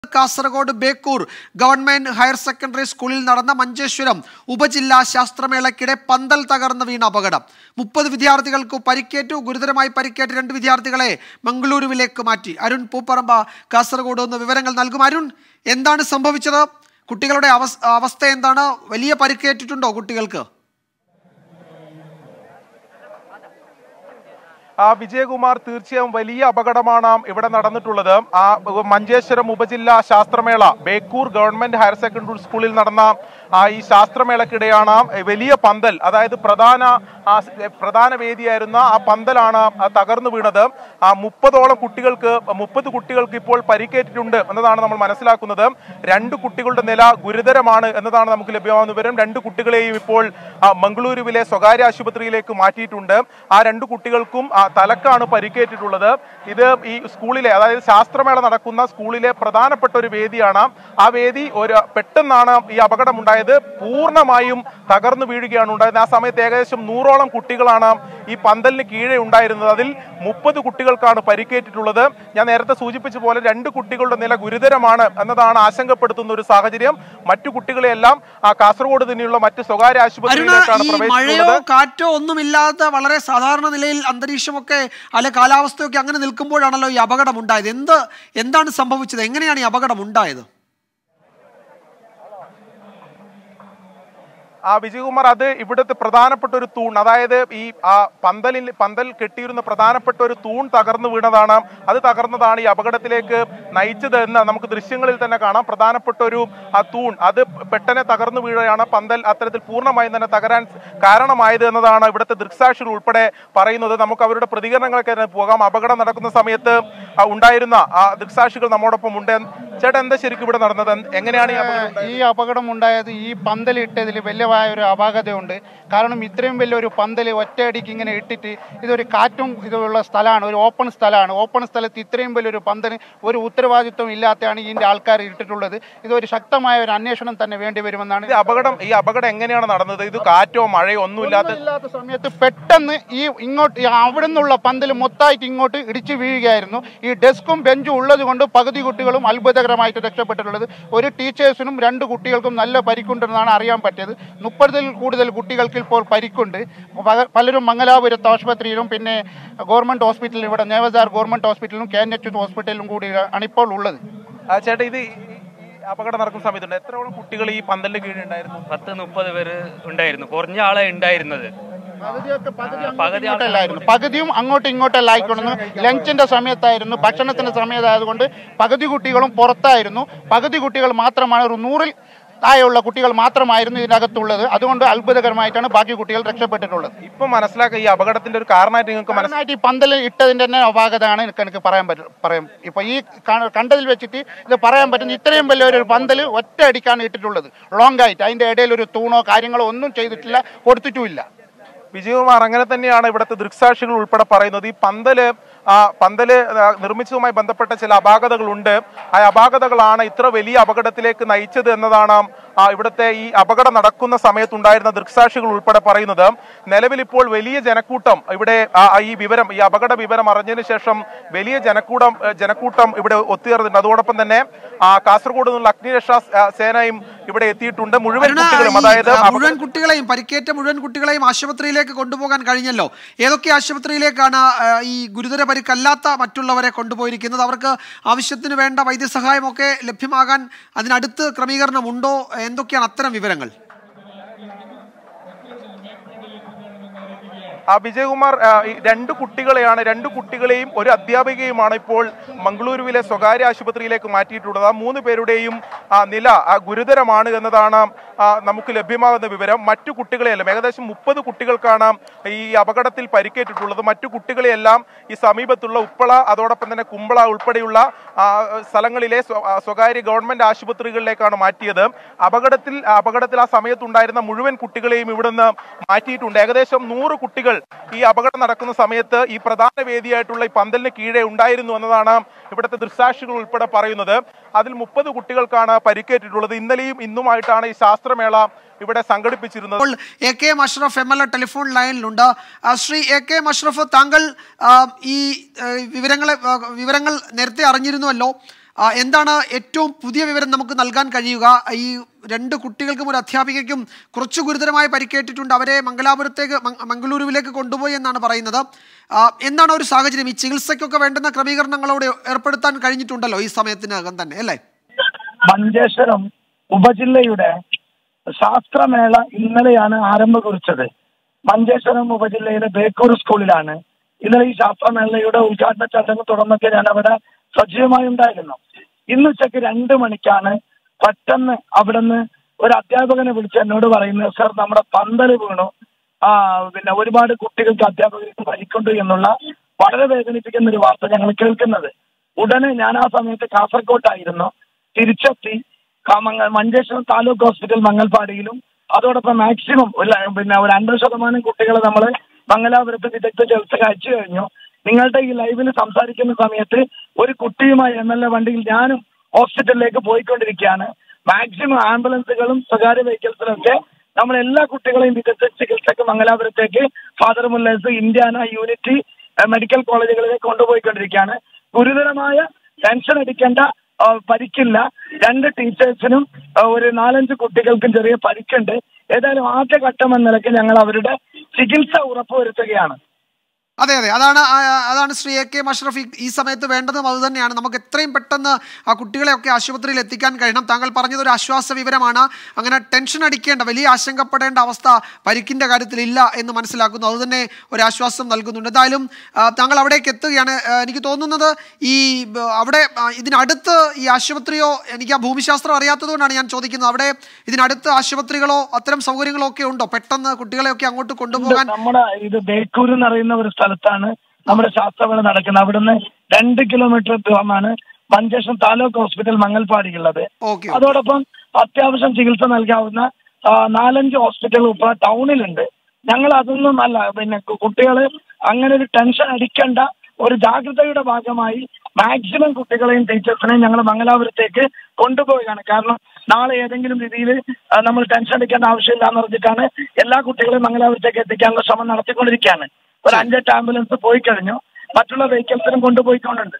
Kasaragod Bekur government higher secondary സ്കൂളിൽ നടന്ന മഞ്ചേശ്വരം ഉപജില്ലാ ശാസ്ത്രമേളയ്ക്കിടെ പന്തൽ തകർന്ന് വീണ അപകടം മുപ്പത് വിദ്യാർത്ഥികൾക്ക് പരിക്കേറ്റു ഗുരുതരമായി പരിക്കേറ്റ രണ്ട് വിദ്യാർത്ഥികളെ മംഗളൂരുവിലേക്ക് മാറ്റി അരുൺ പൂപ്പറമ്പ കാസർഗോഡ് നിന്ന് വിവരങ്ങൾ നൽകും അരുൺ എന്താണ് സംഭവിച്ചത് കുട്ടികളുടെ അവസ് അവസ്ഥ എന്താണ് വലിയ പരിക്കേറ്റിട്ടുണ്ടോ കുട്ടികൾക്ക് ആ വിജയകുമാർ തീർച്ചയായും വലിയ അപകടമാണ് ഇവിടെ നടന്നിട്ടുള്ളത് ആ മഞ്ചേശ്വരം ഉപജില്ലാ ശാസ്ത്രമേള ബേക്കൂർ ഗവൺമെന്റ് ഹയർ സെക്കൻഡറി സ്കൂളിൽ നടന്ന ആ ഈ ശാസ്ത്രമേളക്കിടെയാണ് വലിയ പന്തൽ അതായത് പ്രധാന ആ സ് പ്രധാന വേദിയായിരുന്ന ആ പന്തലാണ് ആ തകർന്നു വീണത് ആ മുപ്പതോളം കുട്ടികൾക്ക് മുപ്പത് കുട്ടികൾക്ക് ഇപ്പോൾ പരിക്കേറ്റിട്ടുണ്ട് എന്നതാണ് നമ്മൾ മനസ്സിലാക്കുന്നത് രണ്ട് കുട്ടികളുടെ നില ഗുരുതരമാണ് എന്നതാണ് നമുക്ക് ലഭ്യമാകുന്ന വിവരം രണ്ട് കുട്ടികളെയും ഇപ്പോൾ ആ, മംഗളൂരുവിലെ സ്വകാര്യ ആശുപത്രിയിലേക്ക് മാറ്റിയിട്ടുണ്ട് ആ രണ്ട് കുട്ടികൾക്കും ആ, തലക്കാണ് പരിക്കേറ്റിട്ടുള്ളത് ഇത് ഈ സ്കൂളിലെ അതായത് ശാസ്ത്രമേള നടക്കുന്ന സ്കൂളിലെ പ്രധാനപ്പെട്ട ഒരു വേദിയാണ് ആ വേദി ഒരു പെട്ടെന്നാണ് ഈ അപകടം ഉണ്ടായത് പൂർണ്ണമായും തകർന്നു വീഴുകയാണ് ഉണ്ടായത് ആ സമയത്ത് ഏകദേശം നൂറോളം കുട്ടികളാണ് ഈ പന്തലിന് കീഴെ ഉണ്ടായിരുന്നത് അതിൽ മുപ്പത് കുട്ടികൾക്കാണ് പരിക്കേറ്റിട്ടുള്ളത് ഞാൻ നേരത്തെ സൂചിപ്പിച്ച പോലെ രണ്ട് കുട്ടികളുടെ നില ഗുരുതരമാണ് എന്നതാണ് ആശങ്കപ്പെടുത്തുന്ന ഒരു സാഹചര്യം മറ്റു കുട്ടികളെയെല്ലാം ആ കാസർഗോഡ് തന്നെയുള്ള മറ്റ് സ്വകാര്യ അരുണ ആശുപത്രിയിലേക്കാണ് ഈ മഴയോ പ്രവേശിക്കുന്നത് കാറ്റോ ഒന്നുമില്ലാത്ത വളരെ സാധാരണ നിലയിൽ അന്തരീക്ഷമൊക്കെ അല്ലെ കാലാവസ്ഥയൊക്കെ അങ്ങനെ നിൽക്കുമ്പോഴാണല്ലോ ഈ അപകടം ഉണ്ടായത് എന്ത് എന്താണ് സംഭവിച്ചത് എങ്ങനെയാണ് ഈ അപകടം ഉണ്ടായത് ആ വിജയകുമാർ അത് ഇവിടുത്തെ പ്രധാനപ്പെട്ട ഒരു തൂൺ അതായത് ഈ ആ പന്തലിൽ പന്തൽ കെട്ടിയിരുന്ന പ്രധാനപ്പെട്ട ഒരു തൂൺ തകർന്നു വീണതാണ് അത് തകർന്നതാണ് ഈ അപകടത്തിലേക്ക് നയിച്ചത് എന്ന് നമുക്ക് ദൃശ്യങ്ങളിൽ തന്നെ കാണാം പ്രധാനപ്പെട്ട ഒരു ആ തൂൺ അത് പെട്ടെന്ന് തകർന്നു വീഴുകയാണ് പന്തൽ അത്തരത്തിൽ പൂർണ്ണമായും തന്നെ തകരാൻ കാരണമായത് എന്നതാണ് ഇവിടുത്തെ ദൃക്സാക്ഷികൾ ഉൾപ്പെടെ പറയുന്നത് നമുക്ക് അവരുടെ പ്രതികരണങ്ങളൊക്കെ തന്നെ പോകാം അപകടം നടക്കുന്ന സമയത്ത് ആ, ഉണ്ടായിരുന്ന ആ ദൃക്സാക്ഷികൾ നമ്മോടൊപ്പം ഉണ്ട് ചേട്ടാ എന്താ ശരിക്കും ഇവിടെ നടന്നത് എങ്ങനെയാണ് ഈ അപകടം ഉണ്ടായത്? ഈ അപകടം ഉണ്ടായത് ഈ പന്തൽ ഇട്ടതിൽ വലിയവായ ഒരു അപാകതയുണ്ട് കാരണം ഇത്രയും വലിയൊരു പന്തൽ ഒറ്റയടിക്ക് ഇങ്ങനെ ഇട്ടിട്ട് ഇതൊരു കാറ്റും ഇതുള്ള സ്ഥലമാണ് ഒരു ഓപ്പൺ സ്ഥലമാണ് ഓപ്പൺ സ്ഥലത്ത് ഇത്രയും വലിയൊരു പന്തൽ ഒരു ഉത്തരവാദിത്വം ഇല്ലാതെയാണ് ഇതിന്റെ ആൾക്കാർ ഇട്ടിട്ടുള്ളത് ഇതൊരു ശക്തമായ ഒരു അന്വേഷണം തന്നെ വേണ്ടി വരുമെന്നാണ് ഇത് അപകടം ഈ അപകടം എങ്ങനെയാണ് നടന്നത് ഇത് കാറ്റോ മഴയോ ഒന്നുമില്ലാത്ത ഇല്ലാത്ത സമയത്ത് പെട്ടെന്ന് ഈ ഇങ്ങോട്ട് ഈ അവിടെ നിന്നുള്ള പന്തൽ മൊത്തമായിട്ട് ഇങ്ങോട്ട് ഇടിച്ചു വീഴുകയായിരുന്നു ഈ ഡെസ്കും ബെഞ്ചും ഉള്ളത് കൊണ്ട് പകുതി കുട്ടികളും അത്ഭുതകരമായിട്ട് രക്ഷപ്പെട്ടിട്ടുള്ളത് ഒരു ടീച്ചേഴ്സിനും രണ്ട് കുട്ടികൾക്കും നല്ല പരിക്കുണ്ടെന്നാണ് അറിയാൻ പറ്റിയത് മുപ്പതിൽ കൂടുതൽ കുട്ടികൾക്ക് ഇപ്പോൾ പരിക്കുണ്ട് പക- പലരും മംഗലാപുരത്ത് ആശുപത്രിയിലും പിന്നെ ഗവൺമെന്റ് ഹോസ്പിറ്റലിലും ഇവിടെ നേവസാർ ഗവൺമെന്റ് ഹോസ്പിറ്റലിലും കെ എൻ എച്ച് ഹോസ്പിറ്റലിലും കൂടിയാണ് ഇപ്പോൾ ഉള്ളത് ആ, ചേട്ടാ ഇത് ഈ ഈ അപകടം നടക്കുന്ന സമയത്തുണ്ട് എത്രയോളം കുട്ടികൾ ഈ പന്തലിന്റെ കീഴിൽ ഉണ്ടായിരുന്നു പത്ത് മുപ്പത് പേര് ഉണ്ടായിരുന്നു കുറഞ്ഞ ആളെ ഉണ്ടായിരുന്നത് പകുതിയൊക്കെ പകുതി അങ്ങോട്ടും പകുതി ഇങ്ങോട്ടല്ലായിരുന്നു പകുതിയും അങ്ങോട്ടും ഇങ്ങോട്ടല്ല ആയിക്കൊള്ളുന്നു ലഞ്ചിന്റെ സമയത്തായിരുന്നു ഭക്ഷണത്തിന്റെ സമയത്തായതുകൊണ്ട് പകുതി കുട്ടികളും പുറത്തായിരുന്നു പകുതി കുട്ടികൾ മാത്രമാണ് ഒരു നൂറിൽ താഴെയുള്ള കുട്ടികൾ മാത്രമായിരുന്നു ഇതിനകത്തുള്ളത് അതുകൊണ്ട് അത്ഭുതകരമായിട്ടാണ് ബാക്കി കുട്ടികൾ രക്ഷപ്പെട്ടിട്ടുള്ളത് ഇപ്പൊ മനസ്സിലാക്കുക ഈ അപകടത്തിന്റെ ഒരു കാരണമായിട്ട് നിങ്ങൾക്ക് മനസ്സിലാക്കി കാരണമായിട്ട് ഈ പന്തൽ ഇട്ടതിന്റെ തന്നെ അപാകതയാണ് എനിക്ക് എനിക്ക് പറയാൻ പറ്റും പറയാം ഇപ്പൊ ഈ കാ- കണ്ടതിൽ വെച്ചിട്ട് ഇത് പറയാൻ പറ്റുന്ന ഇത്രയും വലിയൊരു പന്തൽ ഒറ്റ അടിക്കാണ് ഇട്ടിട്ടുള്ളത് ലോങ് ആയിട്ട് അതിന്റെ ഇടയിൽ ഒരു തൂണോ കാര്യങ്ങളോ ഒന്നും ചെയ്തിട്ടില്ല കൊടുത്തിട്ടുമില്ല വിജയകുമാർ അങ്ങനെ തന്നെയാണ് ഇവിടുത്തെ ദൃക്സാക്ഷികൾ ഉൾപ്പെടെ പറയുന്നത് ഈ പന്തല് ആ പന്തല് ആ, നിർമ്മിച്ചതുമായി ബന്ധപ്പെട്ട ചില അപാകതകളുണ്ട് ആ അപാകതകളാണ് ഇത്ര വലിയ അപകടത്തിലേക്ക് നയിച്ചത് എന്നതാണ് ആ, ഇവിടുത്തെ ഈ അപകടം നടക്കുന്ന സമയത്തുണ്ടായിരുന്ന ദൃക്സാക്ഷികൾ ഉൾപ്പെടെ പറയുന്നത് നിലവിൽ ഇപ്പോൾ വലിയ ജനക്കൂട്ടം ഇവിടെ ആ, ഈ വിവരം ഈ അപകട വിവരം അറിഞ്ഞതിന് ശേഷം വലിയ ജനക്കൂട്ടം ഏ, ജനക്കൂട്ടം ഇവിടെ ഒത്തുചേർന്നിട്ടുണ്ട് അതോടൊപ്പം തന്നെ ആ, കാസർഗോഡ് നിന്നുള്ള അഗ്നിരക്ഷാ ആ, സേനയും ഇവിടെ എത്തിയിട്ടുണ്ട് മുഴുവൻ അരുണ, കുട്ടികളും ഈ, അതായത് ആ, അപകട- മുഴുവൻ കുട്ടികളെയും പരിക്കേറ്റ മുഴുവൻ കുട്ടികളെയും ആശുപത്രിയിലേക്ക് കൊണ്ടുപോകാൻ കഴിഞ്ഞല്ലോ ഏതൊക്കെ ആശുപത്രിയിലേക്കാണ് ആ, ഈ ഗുരുതര പരിക്കല്ലാത്ത മറ്റുള്ളവരെ കൊണ്ടുപോയിരിക്കുന്നത് അവർക്ക് ആവശ്യത്തിന് വേണ്ട വൈദ്യസഹായമൊക്കെ ലഭ്യമാകാൻ അതിനടുത്ത് ക്രമീകരണമുണ്ടോ എന്തൊക്കെയാണ് അത്തരം വിവരങ്ങൾ ആ വിജയകുമാർ ആ, ഈ രണ്ട് കുട്ടികളെയാണ് രണ്ട് കുട്ടികളെയും ഒരു അധ്യാപികയുമാണ് ഇപ്പോൾ മംഗളൂരുവിലെ സ്വകാര്യ ആശുപത്രിയിലേക്ക് മാറ്റിയിട്ടുള്ളത് ആ മൂന്ന് പേരുടെയും ആ, നില ആ, ഗുരുതരമാണ് എന്നതാണ് ആ, നമുക്ക് ലഭ്യമാകുന്ന വിവരം മറ്റു കുട്ടികളെയെല്ലാം ഏകദേശം മുപ്പത് കുട്ടികൾക്കാണ് ഈ അപകടത്തിൽ പരിക്കേറ്റിട്ടുള്ളത് മറ്റു കുട്ടികളെയെല്ലാം ഈ സമീപത്തുള്ള ഉപ്പള അതോടൊപ്പം തന്നെ കുമ്പള ഉൾപ്പെടെയുള്ള ആ, സ്ഥലങ്ങളിലെ സ്വ- ആ, സ്വകാര്യ ഗവൺമെന്റ് ആശുപത്രികളിലേക്കാണ് മാറ്റിയത് അപകടത്തിൽ അപകടത്തിൽ ആ സമയത്തുണ്ടായിരുന്ന മുഴുവൻ കുട്ടികളെയും ഇവിടുന്ന് മാറ്റിയിട്ടുണ്ട് ഏകദേശം നൂറ് കുട്ടികൾ ഈ അപകടം നടക്കുന്ന സമയത്ത് ഈ പ്രധാന വേദിയായിട്ടുള്ള ഈ പന്തലിന് കീഴെ ഉണ്ടായിരുന്നു എന്നതാണ് ഇവിടുത്തെ ദൃക്സാക്ഷികൾ ഉൾപ്പെടെ പറയുന്നത് അതിൽ മുപ്പത് കുട്ടികൾക്കാണ് പരിക്കേറ്റിട്ടുള്ളത് ഇന്നലെയും ഇന്നുമായിട്ടാണ് ഈ ശാസ്ത്രമേള ഇവിടെ സംഘടിപ്പിച്ചിരുന്നത് ഇപ്പോൾ A K M Ashraf M L A telephone ലൈനിലുണ്ട് ആ, Shri A K M Ashraf താങ്കൾ ആ, ഈ ആ, വിവരങ്ങളെ ആ, വിവരങ്ങൾ നേരത്തെ അറിഞ്ഞിരുന്നുവല്ലോ ആ, എന്താണ് ഏറ്റവും പുതിയ വിവരം നമുക്ക് നൽകാൻ കഴിയുക ഈ രണ്ട് കുട്ടികൾക്കും ഒരു അധ്യാപികയ്ക്കും കുറച്ച് ഗുരുതരമായി പരിക്കേറ്റിട്ടുണ്ട് അവരെ മംഗലാപുരത്തേക്ക് മംഗ- മംഗളൂരുവിലേക്ക് കൊണ്ടുപോയി എന്നാണ് പറയുന്നത് ആ, എന്താണ് ഒരു സാഹചര്യം ഈ ചികിത്സയ്ക്കൊക്കെ വേണ്ടുന്ന ക്രമീകരണങ്ങളോട് ഏർപ്പെടുത്താൻ കഴിഞ്ഞിട്ടുണ്ടല്ലോ ഈ സമയത്തിനകം തന്നെ അല്ലേ മഞ്ചേശ്വരം ഉപജില്ലയുടെ ശാസ്ത്രമേള ഇന്നലെയാണ് ആരംഭം കുറിച്ചത് മഞ്ചേശ്വരം ഉപജില്ലയിലെ ബേക്കൂർ സ്കൂളിലാണ് ഇന്നലെ ഈ ശാസ്ത്രമേളയുടെ ഉദ്ഘാടന ചടങ്ങ് തുടർന്നൊക്കെ ഞാൻ അവിടെ സജീവമായി ഉണ്ടായിരുന്നു ഇന്ന് ഉച്ചയ്ക്ക് രണ്ട് മണിക്കാണ് പെട്ടെന്ന് അവിടുന്ന് ഒരു അധ്യാപകനെ വിളിച്ച് എന്നോട് പറയുന്നത് സർ നമ്മുടെ പന്തല് വീണു ആ പിന്നെ ഒരുപാട് കുട്ടികൾക്ക് അധ്യാപകർക്ക് പരിക്കുണ്ട് എന്നുള്ള വളരെ വേദനിപ്പിക്കുന്ന ഒരു വാർത്ത ഞങ്ങൾ കേൾക്കുന്നത് ഉടനെ ഞാൻ ആ സമയത്ത് കാസർകോട്ടായിരുന്നു തിരിച്ചെത്തി ക- മങ്ങ- മഞ്ചേശ്വരം താലൂക്ക് ഹോസ്പിറ്റൽ മംഗൽപാടിയിലും അതോടൊപ്പം മാക്സിമം ഒരു ല- പിന്നെ ഒരു അൻപത് ശതമാനം കുട്ടികളെ നമ്മൾ മംഗലാപുരത്ത് വിദഗ്ധ ചികിത്സ അയച്ചു കഴിഞ്ഞു നിങ്ങളുടെ ഈ ലൈവിൽ സംസാരിക്കുന്ന സമയത്ത് ഒരു കുട്ടിയുമായി എം എൽ എ വണ്ടിയിൽ ഞാനും ഹോസ്പിറ്റലിലേക്ക് പോയിക്കൊണ്ടിരിക്കുകയാണ് മാക്സിമം ആംബുലൻസുകളും സ്വകാര്യ വെഹിക്കിൾസിലും ഒക്കെ നമ്മൾ എല്ലാ കുട്ടികളെയും വിദഗ്ധ ചികിത്സക്ക് മംഗലാപുരത്തേക്ക് ഫാദർ മുല്ലേഴ്സ് ഇന്ത്യാന യൂണിറ്റി ഏഹ്, മെഡിക്കൽ കോളേജുകളിലേക്ക് കൊണ്ടുപോയിക്കൊണ്ടിരിക്കുകയാണ് ഗുരുതരമായ ടെൻഷൻ അടിക്കേണ്ട ആ, പരിക്കില്ല രണ്ട് ടീച്ചേഴ്സിനും ആ, ഒരു നാലഞ്ച് കുട്ടികൾക്കും ചെറിയ പരിക്കുണ്ട് ഏതായാലും ആദ്യഘട്ടം എന്ന നിലയ്ക്ക് ഞങ്ങൾ അവരുടെ ചികിത്സ ഉറപ്പുവരുത്തുകയാണ് അതെ അതെ അതാണ് ആ- അതാണ് ശ്രീ എ കെ മഷ്റഫ് ഈ- ഈ സമയത്ത് വേണ്ടതും അത് തന്നെയാണ് നമുക്ക് എത്രയും പെട്ടെന്ന് ആ കുട്ടികളെയൊക്കെ ആശുപത്രിയിൽ എത്തിക്കാൻ കഴിയണം താങ്കൾ പറഞ്ഞത് ഒരു ആശ്വാസ വിവരമാണ് അങ്ങനെ ടെൻഷൻ അടിക്കേണ്ട വലിയ ആശങ്കപ്പെടേണ്ട അവസ്ഥ പരിക്കിൻ്റെ കാര്യത്തിൽ ഇല്ല എന്ന് മനസ്സിലാക്കുന്നു അതുതന്നെ ഒരു ആശ്വാസം നൽകുന്നുണ്ട് എന്തായാലും ആ, താങ്കൾ അവിടേക്ക് എത്തുകയാണ് ആ, എനിക്ക് തോന്നുന്നത് ഈ ബ- അവിടെ ആ, ഇതിനടുത്ത് ഈ ആശുപത്രിയോ എനിക്ക് ആ ഭൂമിശാസ്ത്രം അറിയാത്തതുകൊണ്ടാണ് ഞാൻ ചോദിക്കുന്നത് അവിടെ ഇതിനടുത്ത് ആശുപത്രികളോ അത്തരം സൗകര്യങ്ങളോ ഒക്കെ ഉണ്ടോ പെട്ടെന്ന് കുട്ടികളെയൊക്കെ അങ്ങോട്ട് കൊണ്ടുപോകാൻ നമ്മുടെ ഇത് ബേക്കൂർ എന്ന് പറയുന്ന ഒരു സ്ഥലത്താണ് നമ്മുടെ ശാസ്ത്രമേള നടക്കുന്നത് അവിടുന്ന് രണ്ട് കിലോമീറ്റർ ദൂരമാണ് മഞ്ചേശ്വരം താലൂക്ക് ഹോസ്പിറ്റൽ മംഗൽപാടിയുള്ളത് ഓക്കെ അതോടൊപ്പം അത്യാവശ്യം ചികിത്സ നൽകാവുന്ന ആ, നാലഞ്ച് ഹോസ്പിറ്റൽ ഇപ്പോൾ ടൗണിലുണ്ട് ഞങ്ങൾ അതൊന്നും അല്ല പിന്നെ കുട്ടികൾ അങ്ങനെ ഒരു ടെൻഷൻ അടിക്കേണ്ട ഒരു ജാഗ്രതയുടെ ഭാഗമായി മാക്സിമം കുട്ടികളെയും ടീച്ചേഴ്സിനെയും ഞങ്ങൾ മംഗലാപുരത്തേക്ക് കൊണ്ടുപോവുകയാണ് കാരണം നാളെ ഏതെങ്കിലും രീതിയിൽ നമ്മൾ ടെൻഷൻ അടിക്കേണ്ട ആവശ്യമില്ല എന്ന് പറഞ്ഞിട്ടാണ് എല്ലാ കുട്ടികളെയും മംഗലാപുരത്തേക്ക് എത്തിക്കാനുള്ള ശ്രമം നടത്തിക്കൊണ്ടിരിക്കുകയാണ് ഒരു അഞ്ചെട്ട് ആംബുലൻസ് പോയി കഴിഞ്ഞു മറ്റുള്ള വെഹിക്കിൾസിനും കൊണ്ടുപോയിക്കൊണ്ടുണ്ട്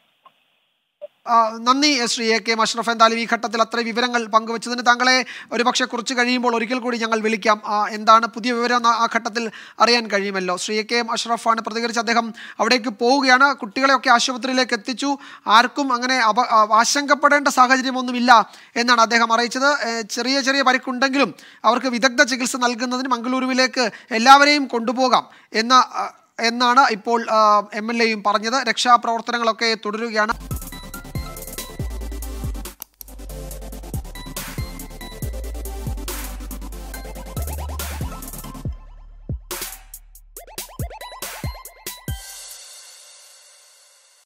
ആ, നന്ദി ശ്രീ എ കെ മഷ്റഫ് എന്തായാലും ഈ ഘട്ടത്തിൽ അത്ര വിവരങ്ങൾ പങ്കുവച്ചതിന് താങ്കളെ ഒരുപക്ഷെ കുറച്ച് കഴിയുമ്പോൾ ഒരിക്കൽ കൂടി ഞങ്ങൾ വിളിക്കാം ആ, എന്താണ് പുതിയ വിവരം എന്ന് ആ ഘട്ടത്തിൽ അറിയാൻ കഴിയുമല്ലോ ശ്രീ എ കെ അഷ്റഫാണ് പ്രതികരിച്ച് അദ്ദേഹം അവിടേക്ക് പോവുകയാണ് കുട്ടികളെയൊക്കെ ആശുപത്രിയിലേക്ക് എത്തിച്ചു ആർക്കും അങ്ങനെ അപ ആ, ആശങ്കപ്പെടേണ്ട സാഹചര്യമൊന്നുമില്ല എന്നാണ് അദ്ദേഹം അറിയിച്ചത് ഏ, ചെറിയ ചെറിയ പരിക്കുണ്ടെങ്കിലും അവർക്ക് വിദഗ്ധ ചികിത്സ നൽകുന്നതിന് മംഗളൂരുവിലേക്ക് എല്ലാവരെയും കൊണ്ടുപോകാം എന്ന ആ, എന്നാണ് ഇപ്പോൾ എം എൽ എയും പറഞ്ഞത് രക്ഷാപ്രവർത്തനങ്ങളൊക്കെ തുടരുകയാണ്